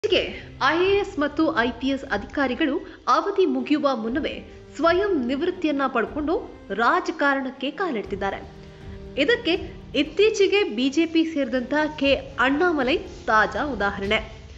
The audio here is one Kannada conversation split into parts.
ಹೀಗೆ ಐಎಎಸ್ ಮತ್ತು ಐಪಿಎಸ್ ಅಧಿಕಾರಿಗಳು ಅವಧಿ ಮುಗಿಯುವ ಮುನ್ನವೇ ಸ್ವಯಂ ನಿವೃತ್ತಿಯನ್ನ ಪಡ್ಕೊಂಡು ರಾಜಕಾರಣಕ್ಕೆ ಕಾಲಿಡ್ತಿದ್ದಾರೆ ಇದಕ್ಕೆ ಇತ್ತೀಚೆಗೆ ಬಿಜೆಪಿ ಸೇರಿದಂತಹ ಕೆ ಅಣ್ಣಾಮಲೈ ತಾಜಾ ಉದಾಹರಣೆ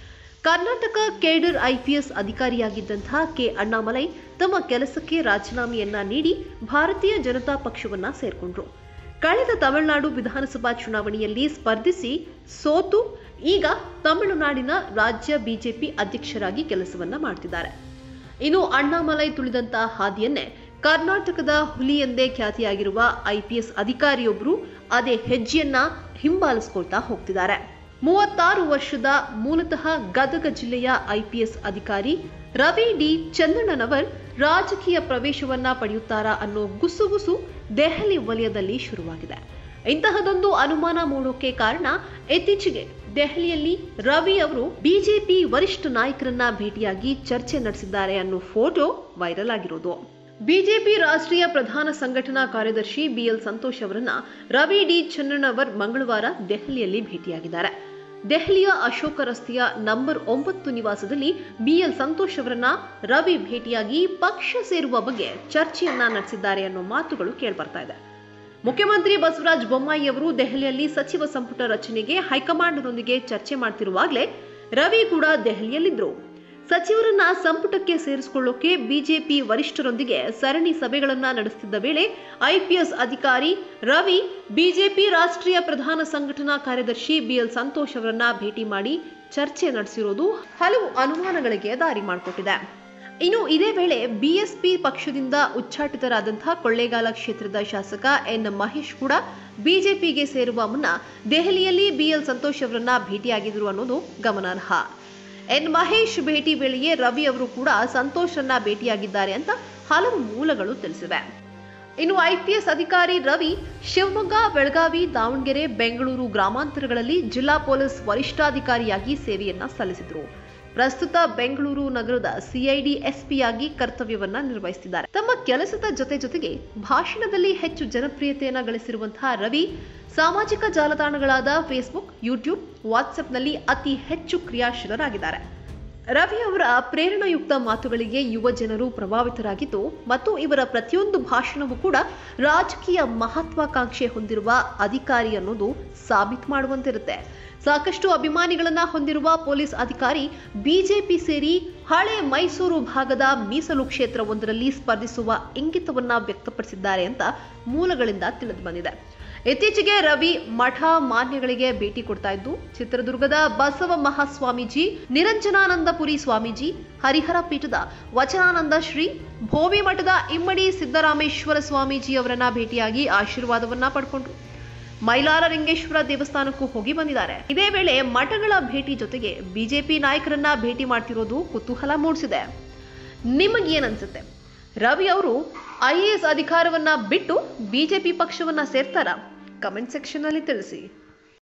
ಕರ್ನಾಟಕ ಕೇಡರ್ ಐಪಿಎಸ್ ಅಧಿಕಾರಿಯಾಗಿದ್ದಂತಹ ಕೆ ಅಣ್ಣಾಮಲೈ ತಮ್ಮ ಕೆಲಸಕ್ಕೆ ರಾಜೀನಾಮೆಯನ್ನ ನೀಡಿ ಭಾರತೀಯ ಜನತಾ ಪಕ್ಷವನ್ನ ಸೇರ್ಕೊಂಡ್ರು ಕಳೆದ ತಮಿಳುನಾಡು ವಿಧಾನಸಭಾ ಚುನಾವಣೆಯಲ್ಲಿ ಸ್ಪರ್ಧಿಸಿ ಸೋತು ಈಗ ತಮಿಳುನಾಡಿನ ರಾಜ್ಯ ಬಿಜೆಪಿ ಅಧ್ಯಕ್ಷರಾಗಿ ಕೆಲಸವನ್ನ ಮಾಡ್ತಿದ್ದಾರೆ ಇನ್ನು ಅಣ್ಣಾಮಲೈ ತುಳಿದಂತಹ ಹಾದಿಯನ್ನೇ ಕರ್ನಾಟಕದ ಹುಲಿ ಎಂದೇ ಖ್ಯಾತಿಯಾಗಿರುವ ಐಪಿಎಸ್ ಅಧಿಕಾರಿಯೊಬ್ಬರು ಅದೇ ಹೆಜ್ಜೆಯನ್ನ ಹಿಂಬಾಲಿಸ್ಕೊಳ್ತಾ ಹೋಗ್ತಿದ್ದಾರೆ ಮೂವತ್ತಾರು ವರ್ಷದ ಮೂಲತಃ ಗದಗ ಜಿಲ್ಲೆಯ ಐಪಿಎಸ್ ಅಧಿಕಾರಿ ರವಿ ಡಿ ಚಂದಣ್ಣನವರ್ ರಾಜಕೀಯ ಪ್ರವೇಶವನ್ನ ಪಡೆಯುತ್ತಾರಾ ಅನ್ನೋ ಗುಸುಗುಸು ದೆಹಲಿ ವಲಯದಲ್ಲಿ ಶುರುವಾಗಿದೆ ಇಂತಹದೊಂದು ಅನುಮಾನ ಮೂಡೋಕೆ ಕಾರಣ ಇತ್ತೀಚೆಗೆ ದೆಹಲಿಯಲ್ಲಿ ರವಿ ಅವರು ಬಿಜೆಪಿ ವರಿಷ್ಠ ನಾಯಕರನ್ನ ಭೇಟಿಯಾಗಿ ಚರ್ಚೆ ನಡೆಸಿದ್ದಾರೆ ಅನ್ನೋ ಫೋಟೋ ವೈರಲ್ ಆಗಿರೋದು ಬಿಜೆಪಿ ರಾಷ್ಟ್ರೀಯ ಪ್ರಧಾನ ಸಂಘಟನಾ ಕಾರ್ಯದರ್ಶಿ ಬಿಎಲ್ ಸಂತೋಷ್ ಅವರನ್ನ ರವಿ ಡಿ ಚನ್ನಣ್ಣವರ್ ಮಂಗಳವಾರ ದೆಹಲಿಯಲ್ಲಿ ಭೇಟಿಯಾಗಿದ್ದಾರೆ ದೆಹಲಿಯ ಅಶೋಕ ರಸ್ತೆಯ ನಂಬರ್ ಒಂಬತ್ತು ನಿವಾಸದಲ್ಲಿ ಬಿಎಲ್ ಸಂತೋಷ್ ಅವರನ್ನ ರವಿ ಭೇಟಿಯಾಗಿ ಪಕ್ಷ ಸೇರುವ ಬಗ್ಗೆ ಚರ್ಚೆಯನ್ನ ನಡೆಸಿದ್ದಾರೆ ಅನ್ನೋ ಮಾತುಗಳು ಕೇಳ್ಬರ್ತಾ ಇದೆ ಮುಖ್ಯಮಂತ್ರಿ ಬಸವರಾಜ ಬೊಮ್ಮಾಯಿ ಅವರು ದೆಹಲಿಯಲ್ಲಿ ಸಚಿವ ಸಂಪುಟ ರಚನೆಗೆ ಹೈಕಮಾಂಡ್ನೊಂದಿಗೆ ಚರ್ಚೆ ಮಾಡ್ತಿರುವಾಗಲೇ ರವಿ ಕೂಡ ದೆಹಲಿಯಲ್ಲಿದ್ರು ಸಚಿವರನ್ನ ಸಂಪುಟಕ್ಕೆ ಸೇರಿಸಿಕೊಳ್ಳೋಕೆ ಬಿಜೆಪಿ ವರಿಷ್ಠರೊಂದಿಗೆ ಸರಣಿ ಸಭೆಗಳನ್ನ ನಡೆಸುತ್ತಿದ್ದ ವೇಳೆ ಐಪಿಎಸ್ ಅಧಿಕಾರಿ ರವಿ ಬಿಜೆಪಿ ರಾಷ್ಟ್ರೀಯ ಪ್ರಧಾನ ಸಂಘಟನಾ ಕಾರ್ಯದರ್ಶಿ ಬಿಎಲ್ ಸಂತೋಷ್ ಅವರನ್ನ ಭೇಟಿ ಮಾಡಿ ಚರ್ಚೆ ನಡೆಸಿರೋದು ಹಲವು ಅನುಮಾನಗಳಿಗೆ ದಾರಿ ಮಾಡಿಕೊಟ್ಟಿದೆ ಇನ್ನು ಇದೇ ವೇಳೆ ಬಿಎಸ್ಪಿ ಪಕ್ಷದಿಂದ ಉಚ್ಚಾಟಿತರಾದಂತಹ ಕೊಳ್ಳೇಗಾಲ ಕ್ಷೇತ್ರದ ಶಾಸಕ ಎನ್ ಮಹೇಶ್ ಕೂಡ ಬಿಜೆಪಿಗೆ ಸೇರುವ ಮುನ್ನ ದೆಹಲಿಯಲ್ಲಿ ಬಿಎಲ್ ಸಂತೋಷ್ ಅವರನ್ನ ಭೇಟಿಯಾಗಿದ್ರು ಅನ್ನೋದು ಗಮನಾರ್ಹ ಎನ್ ಮಹೇಶ್ ಭೇಟಿ ವೇಳೆಯೇ ರವಿ ಅವರು ಕೂಡ ಸಂತೋಷರನ್ನ ಭೇಟಿಯಾಗಿದ್ದಾರೆ ಅಂತ ಹಲವು ಮೂಲಗಳು ತಿಳಿಸಿವೆ ಇನ್ನು ಐಪಿಎಸ್ ಅಧಿಕಾರಿ ರವಿ ಶಿವಮೊಗ್ಗ ಬೆಳಗಾವಿ ದಾವಣಗೆರೆ ಬೆಂಗಳೂರು ಗ್ರಾಮಾಂತರಗಳಲ್ಲಿ ಜಿಲ್ಲಾ ಪೊಲೀಸ್ ವರಿಷ್ಠಾಧಿಕಾರಿಯಾಗಿ ಸೇವೆಯನ್ನ ಸಲ್ಲಿಸಿದ್ರು ಪ್ರಸ್ತುತ ಬೆಂಗಳೂರು ನಗರದ ಸಿಐಡಿ ಎಸ್ಪಿಯಾಗಿ ಕರ್ತವ್ಯವನ್ನ ನಿರ್ವಹಿಸುತ್ತಿದ್ದಾರೆ ತಮ್ಮ ಕೆಲಸದ ಜೊತೆ ಜೊತೆಗೆ ಭಾಷಣದಲ್ಲಿ ಹೆಚ್ಚು ಜನಪ್ರಿಯತೆಯನ್ನ ಗಳಿಸಿರುವಂತಹ ರವಿ ಸಾಮಾಜಿಕ ಜಾಲತಾಣಗಳಾದ ಫೇಸ್ಬುಕ್ ಯೂಟ್ಯೂಬ್ ವಾಟ್ಸ್ಆಪ್ನಲ್ಲಿ ಅತಿ ಹೆಚ್ಚು ಕ್ರಿಯಾಶೀಲರಾಗಿದ್ದಾರೆ ರವಿ ಅವರ ಪ್ರೇರಣಾಯುಕ್ತ ಮಾತುಗಳಿಗೆ ಯುವ ಜನರು ಪ್ರಭಾವಿತರಾಗಿದ್ದು ಮತ್ತು ಇವರ ಪ್ರತಿಯೊಂದು ಭಾಷಣವೂ ಕೂಡ ರಾಜಕೀಯ ಮಹತ್ವಾಕಾಂಕ್ಷೆ ಹೊಂದಿರುವ ಅಧಿಕಾರಿ ಅನ್ನೋದು ಸಾಬೀತು ಮಾಡುವಂತಿರುತ್ತೆ ಸಾಕಷ್ಟು ಅಭಿಮಾನಿಗಳನ್ನ ಹೊಂದಿರುವ ಪೊಲೀಸ್ ಅಧಿಕಾರಿ ಬಿಜೆಪಿ ಸೇರಿ ಹಳೆ ಮೈಸೂರು ಭಾಗದ ಮೀಸಲು ಕ್ಷೇತ್ರವೊಂದರಲ್ಲಿ ಸ್ಪರ್ಧಿಸುವ ಇಂಗಿತವನ್ನ ವ್ಯಕ್ತಪಡಿಸಿದ್ದಾರೆ ಅಂತ ಮೂಲಗಳಿಂದ ತಿಳಿದು ಬಂದಿದೆ ಇತ್ತೀಚೆಗೆ ರವಿ ಮಠ ಮಾನ್ಯಗಳಿಗೆ ಭೇಟಿ ಕೊಡ್ತಾ ಇದ್ದು ಚಿತ್ರದುರ್ಗದ ಬಸವ ಮಹಾಸ್ವಾಮೀಜಿ ನಿರಂಜನಾನಂದಪುರಿ ಸ್ವಾಮೀಜಿ ಹರಿಹರ ಪೀಠದ ವಚನಾನಂದ ಶ್ರೀ ಭೋವಿ ಮಠದ ಇಮ್ಮಡಿ ಸಿದ್ದರಾಮೇಶ್ವರ ಸ್ವಾಮೀಜಿ ಅವರನ್ನ ಭೇಟಿಯಾಗಿ ಆಶೀರ್ವಾದವನ್ನ ಪಡ್ಕೊಂಡ್ರು ಮೈಲಾರ ಲಿಂಗೇಶ್ವರ ದೇವಸ್ಥಾನಕ್ಕೂ ಹೋಗಿ ಬಂದಿದ್ದಾರೆ ಇದೇ ವೇಳೆ ಮಠಗಳ ಭೇಟಿ ಜೊತೆಗೆ ಬಿಜೆಪಿ ನಾಯಕರನ್ನ ಭೇಟಿ ಮಾಡ್ತಿರೋದು ಕುತೂಹಲ ಮೂಡಿಸಿದೆ ನಿಮಗೇನನ್ಸುತ್ತೆ ರವಿ ಅವರು ಐಎಎಸ್ ಅಧಿಕಾರವನ್ನ ಬಿಟ್ಟು ಬಿಜೆಪಿ ಪಕ್ಷವನ್ನ ಸೇರ್ತಾರಾ ಕಮೆಂಟ್ ಸೆಕ್ಷನ್ ಅಲ್ಲಿ ತಿಳಿಸಿ